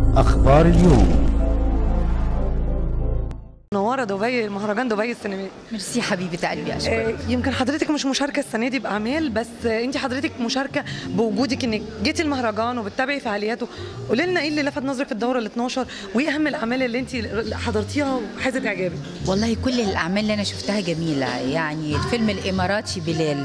أخبار اليوم منوره دبي مهرجان دبي السينمائي ميرسي حبيبه قلبي اشكرك آه، يمكن حضرتك مش مشاركه السنه دي باعمال بس آه، انت حضرتك مشاركه بوجودك انك جيتي المهرجان وبتتابعي فعالياته قولي لنا ايه اللي لفت نظرك في الدوره ال 12 وايه اهم الاعمال اللي انت حضرتيها وحازت اعجابك والله كل الاعمال اللي انا شفتها جميله يعني الفيلم الاماراتي بلال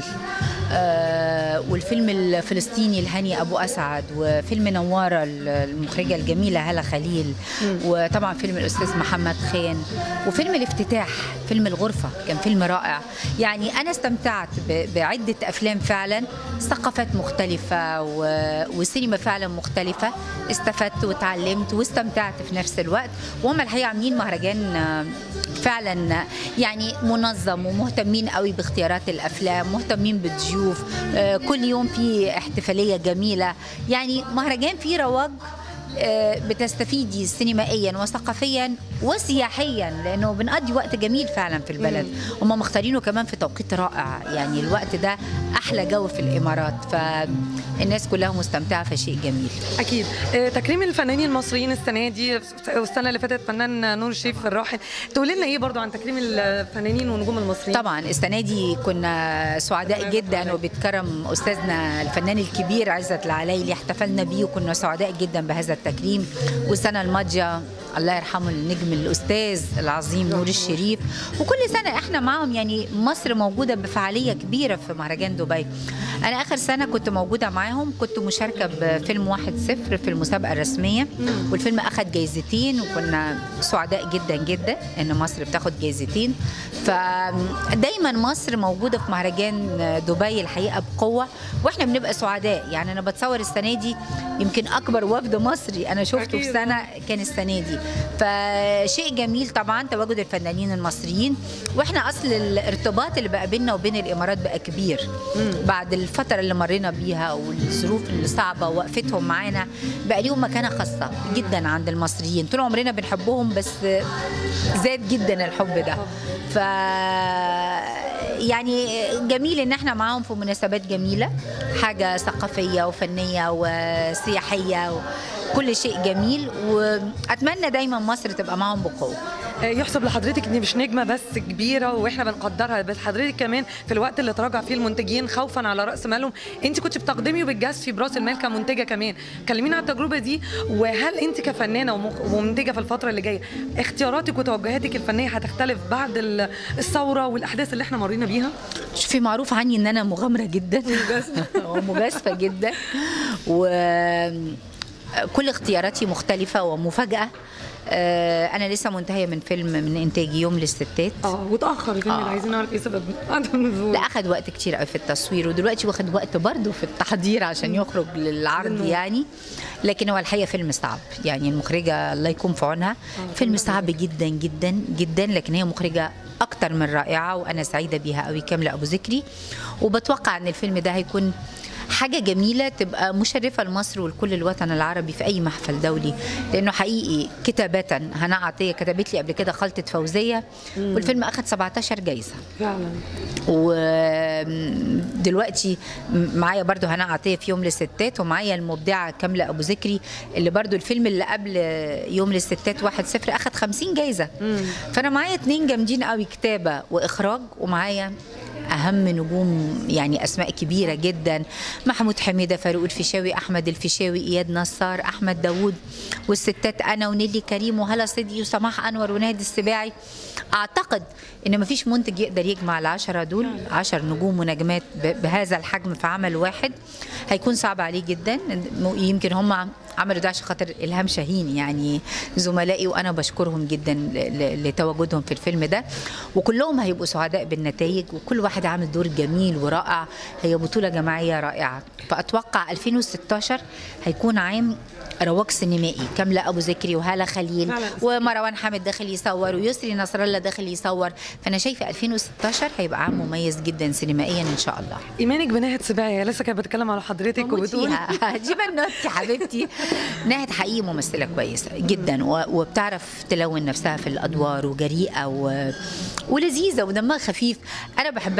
آه والفيلم الفلسطيني الهاني ابو اسعد وفيلم نواره المخرجه الجميله هلا خليل وطبعا فيلم الاستاذ محمد خان وفيلم الافتتاح فيلم الغرفه كان فيلم رائع يعني انا استمتعت ب- بعده افلام فعلا ثقافات مختلفه و- وسينما فعلا مختلفه استفدت وتعلمت واستمتعت في نفس الوقت وهم الحقيقه عاملين مهرجان آه، فعلا يعني منظم ومهتمين قوي باختيارات الافلام مهتمين بالضيوف آه، كل يوم في احتفاليه جميله يعني مهرجان فيه رواج آه، بتستفيدي سينمائيا وثقافيا وسياحيا لانه بنقضي وقت جميل فعلا في البلد هم مختارينه كمان في توقيت رائع يعني الوقت ده احلى جو في الامارات فالناس كلها مستمتعه فشيء جميل اكيد آه، تكريم الفنانين المصريين السنه دي والسنه اللي فاتت فنان نور الشريف الراحل تقولي لنا ايه برضو عن تكريم الفنانين والنجوم المصريين طبعا السنه دي كنا سعداء جدا وبيتكرم استاذنا الفنان الكبير عزت العلايلي احتفلنا بيه وكنا سعداء جدا بهذا التكريم والسنه الماضيه الله يرحمه النجم الاستاذ العظيم نور الشريف وكل سنه احنا معاهم يعني مصر موجوده بفعاليه كبيره في مهرجان دبي انا اخر سنه كنت موجوده معاهم كنت مشاركه بفيلم واحد صفر في المسابقه الرسميه والفيلم اخذ جايزتين وكنا سعداء جدا جدا ان مصر بتاخد جايزتين فدايما مصر موجوده في مهرجان دبي الحقيقه بقوه واحنا بنبقى سعداء يعني انا بتصور السنه دي يمكن اكبر وفد مصري انا شفته في أكيد. سنه كان السنه دي فشيء جميل طبعا تواجد الفنانين المصريين واحنا اصل الارتباط اللي بقى بيننا وبين الامارات بقى كبير بعد الفتره اللي مرينا بيها والظروف الصعبه ووقفتهم معانا بقى ليهم مكانه خاصه جدا عند المصريين طول عمرنا بنحبهم بس زاد جدا الحب ده ف يعني جميل ان احنا معاهم في مناسبات جميله حاجه ثقافيه وفنيه وسياحيه وكل شيء جميل واتمنى دايما مصر تبقى معاهم بقوه آه، يحسب لحضرتك ان مش نجمه بس كبيره واحنا بنقدرها بس حضرتك كمان في الوقت اللي تراجع فيه المنتجين خوفا على راس مالهم انت كنت بتقدمي وبتجازفي براس المال كمنتجه كمان كلمينا عن التجربه دي وهل انت كفنانه ومخ- ومنتجه في الفتره اللي جايه اختياراتك وتوجهاتك الفنيه هتختلف بعد ال- الثوره والاحداث اللي احنا مرينا بيها شوفي معروف عني ان انا مغامره جدا ومجازفه جدا وكل اختياراتي مختلفه ومفاجاه آه، انا لسه منتهيه من فيلم من انتاجي يوم للستات اه وتاخر الفيلم آه. اللي عايزين نعرف ايه سبب عدم النزول لا اخد وقت كتير قوي في التصوير ودلوقتي واخد وقت برضه في التحضير عشان يخرج للعرض للنور. يعني لكن هو الحقيقه فيلم صعب يعني المخرجه الله يكون في عونها فيلم صعب جدا جدا جدا لكن هي مخرجه اكتر من رائعه وانا سعيده بيها قوي كامله ابو ذكري وبتوقع ان الفيلم ده هيكون حاجة جميلة تبقى مشرفة لمصر ولكل الوطن العربي في أي محفل دولي لأنه حقيقي كتابة هناء عطية كتبت لي قبل كده خلطة فوزية والفيلم أخذ 17 جايزة فعلا ودلوقتي معايا برضو هنا عطيه في يوم للستات ومعايا المبدعه كامله ابو ذكري اللي برضو الفيلم اللي قبل يوم للستات واحد صفر اخد 50 جايزه فانا معايا اتنين جامدين قوي كتابه واخراج ومعايا اهم نجوم يعني اسماء كبيره جدا محمود حميده فاروق الفيشاوي احمد الفيشاوي اياد نصار احمد داوود والستات انا ونيلي كريم وهلا صدقي وسماح انور ونادي السباعي اعتقد ان مفيش منتج يقدر يجمع العشرة دول عشر نجوم ونجمات ب- بهذا الحجم في عمل واحد هيكون صعب عليه جدا م- يمكن هم عملوا ده عشان خاطر الهام شاهين يعني زملائي وانا بشكرهم جدا ل- ل- لتواجدهم في الفيلم ده وكلهم هيبقوا سعداء بالنتائج وكل واحد عامل دور جميل ورائع هي بطوله جماعيه رائعه فاتوقع 2016 هيكون عام رواج سينمائي كامله ابو ذكري وهاله خليل فعلا. ومروان حامد داخل يصور ويسري نصر الله داخل يصور فانا شايفه 2016 هيبقى عام مميز جدا سينمائيا ان شاء الله ايمانك بناهد سباعي هي لسه كانت بتتكلم على حضرتك بموت وبتقول فيها دي بنوتي حبيبتي ناهد حقيقي ممثله كويسه جدا و- وبتعرف تلون نفسها في الادوار وجريئه و... ولذيذه ودمها خفيف انا بحبها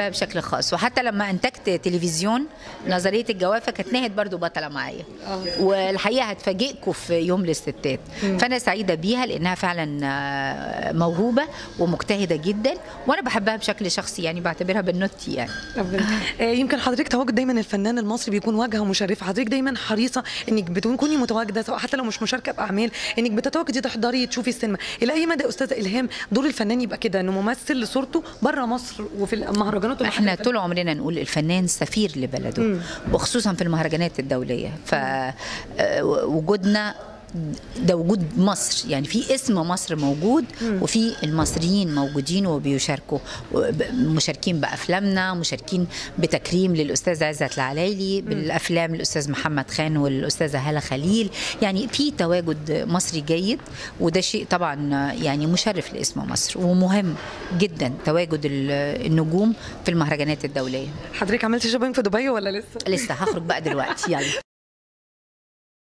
بحبها بشكل خاص وحتى لما انتجت تلفزيون نظريه الجوافه كانت ناهد برضو بطله معايا والحقيقه هتفاجئكم في يوم للستات فانا سعيده بيها لانها فعلا آه، موهوبه ومجتهده جدا وانا بحبها بشكل شخصي يعني بعتبرها بنوتي يعني آه، يمكن حضرتك تواجد دايما الفنان المصري بيكون واجهه مشرفه حضرتك دايما حريصه انك بتكوني متواجده سواء حتى لو مش مشاركه باعمال انك بتتواجدي تحضري تشوفي السينما الى اي مدى استاذه الهام دور الفنان يبقى كده انه ممثل لصورته بره مصر وفي المهرجانات احنا والمحافل. طول عمرنا نقول الفنان سفير لبلده وخصوصا في المهرجانات الدوليه فوجودنا ده وجود مصر يعني في اسم مصر موجود وفي المصريين موجودين وبيشاركوا وب- مشاركين بافلامنا مشاركين بتكريم للاستاذ عزت العلايلي بالافلام الاستاذ محمد خان والاستاذه هاله خليل يعني في تواجد مصري جيد وده شيء طبعا يعني مشرف لاسم مصر ومهم جدا تواجد ال- النجوم في المهرجانات الدوليه حضرتك عملتي شوبينج في دبي ولا لسه لسه هخرج بقى دلوقتي يلا